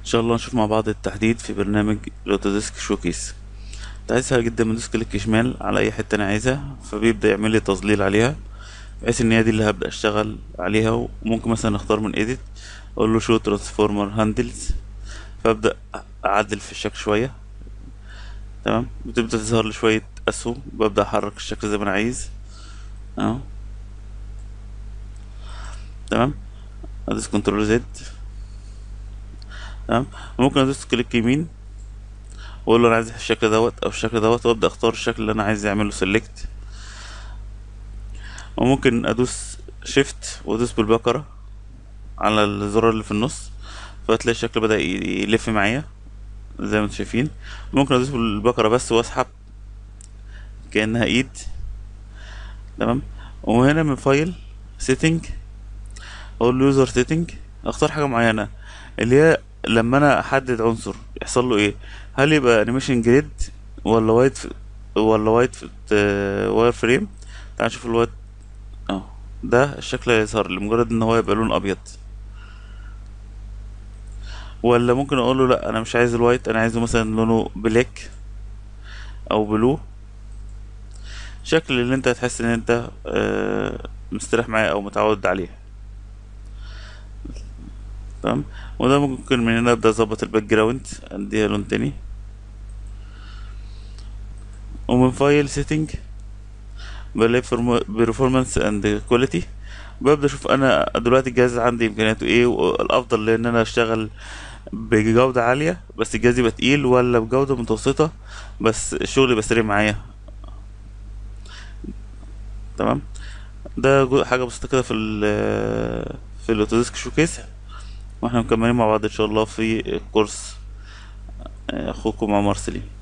ان شاء الله نشوف مع بعض التحديد في برنامج الاوتوديسك شوكيس انت عايز سهل جدا بدوس كليك شمال على اي حته انا عايزها فبيبدا يعمل لي تظليل عليها بحيث ان هي دي اللي هبدا اشتغل عليها وممكن مثلا اختار من ايديت اقول له شو ترانسفورمر هاندلز فابدا اعدل في الشكل شويه تمام بتبدا تظهر لي شويه اسهم ببدا احرك الشكل زي ما انا عايز اهو تمام ادوس كنترول زد تمام ممكن ادوس كليك يمين واقول له انا عايز الشكل دوت او الشكل دوت وابدا اختار الشكل اللي انا عايز يعمله سيلكت وممكن ادوس شيفت وادوس بالبكرة على الزرار اللي في النص فتلاقي الشكل بدأ ي- يلف معايا زي ما انتم شايفين ممكن ادوس بالبكرة بس واسحب كأنها ايد تمام وهنا من فايل سيتنج اقول له يوزر سيتنج اختار حاجة معينة اللي هي لما انا احدد عنصر يحصل له ايه هل يبقى انيميشن جريد ولا وايت ولا وايت واير فريم تعال نشوف الوايت اه ده الشكل هيظهر لمجرد ان هو يبقى لون ابيض ولا ممكن اقول له لا انا مش عايز الوايت انا عايزه مثلا لونه بلاك او بلو شكل اللي انت هتحس ان انت آه، مستريح معاه او متعود عليه تمام وده ممكن من هنا ابدا اظبط الباك جراوند اديها لون تاني ومن فايل سيتنج بلاقي performance اند كواليتي ببدا اشوف انا دلوقتي الجهاز عندي امكانياته ايه والافضل ان انا اشتغل بجودة عالية بس الجهاز يبقى تقيل ولا بجودة متوسطة بس الشغل يبقى سريع معايا تمام ده جو- حاجة بسيطة كده في ال في الاوتوديسك شوكيس واحنا مكملين مع بعض ان شاء الله في الكورس اخوكم عمر سليم